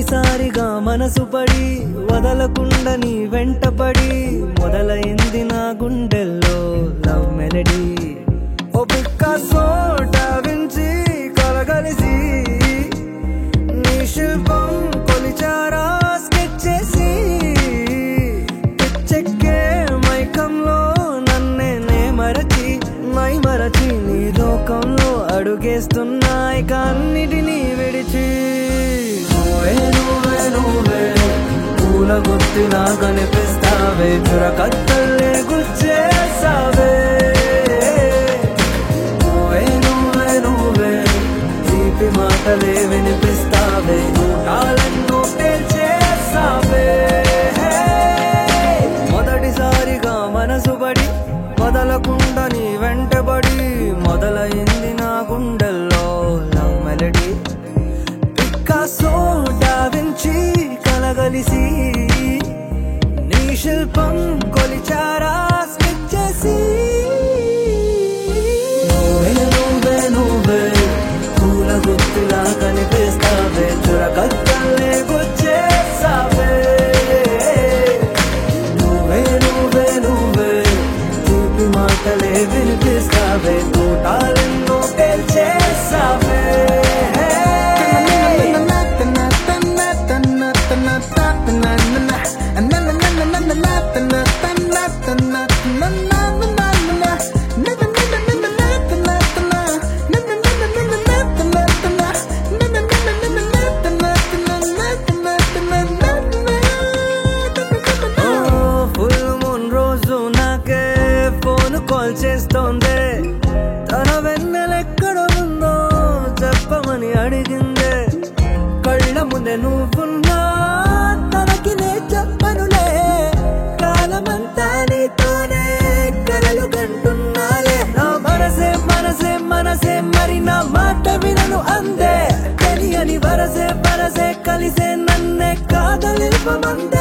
మొదటిసారిగా మనసు పడి వదలకుండా నీ వెంటపడి మొదలైంది నా గుండెల్లో లవ్ మెలడీ ఓ పిక్కాసో డావించి కలగలిసి నీ శిల్పం కొలిచారా స్కెచ్ చేసి పిచ్చెక్కే మైకంలో నన్నే నే మరచి మై మరచి నీ లోకంలో అడుగేస్తున్నా ఇక అన్నిటినీ విడిచి నువ్వే నువ్వే నువ్వే పూల గుర్తిలా కనిపిస్తావే చురకత్తల్లే గుచ్చేసావే నువ్వే నువ్వే నువ్వే తీపి మాటలే వినిపిస్తావే నూటాలెన్నో పేల్చేసావే మొదటిసారిగా మనసు పడి వదలకుండా నీ వెంటబడి మొదలైంది నా గుండెల్లో లవ్ మెలడీ పికాసో డావించి కలగలిసి నీ శిల్పం కొలిచారా స్కెచ్ చేసి నువ్వే నువ్వే నువ్వే పూల గుర్తులా కనిపిస్తావే చురకత్తల్లే గుచ్చేసావే నువ్వే నువ్వే నువ్వే తీపి మాటలే వినిపిస్తావే తోటాలెన్నో పేల్చేసావే ఓ ఫుల్ మూన్ రోజు నాకే ఫోన్ కాల్ చేస్తోంది తన వెన్నెలెక్కడ ఉందో చెప్పమని అడిగిందే కళ్ళ ముందే నువ్వున్నా తనకి నే చెప్పనులే కాలమంతా నీతోనే కలలు కంటున్నాలే నా మనసే మనసే మనసే మరి నా మాట వినను అందే తెలియని వరసే వరసే కలిసే నన్నే కాదలిపమందే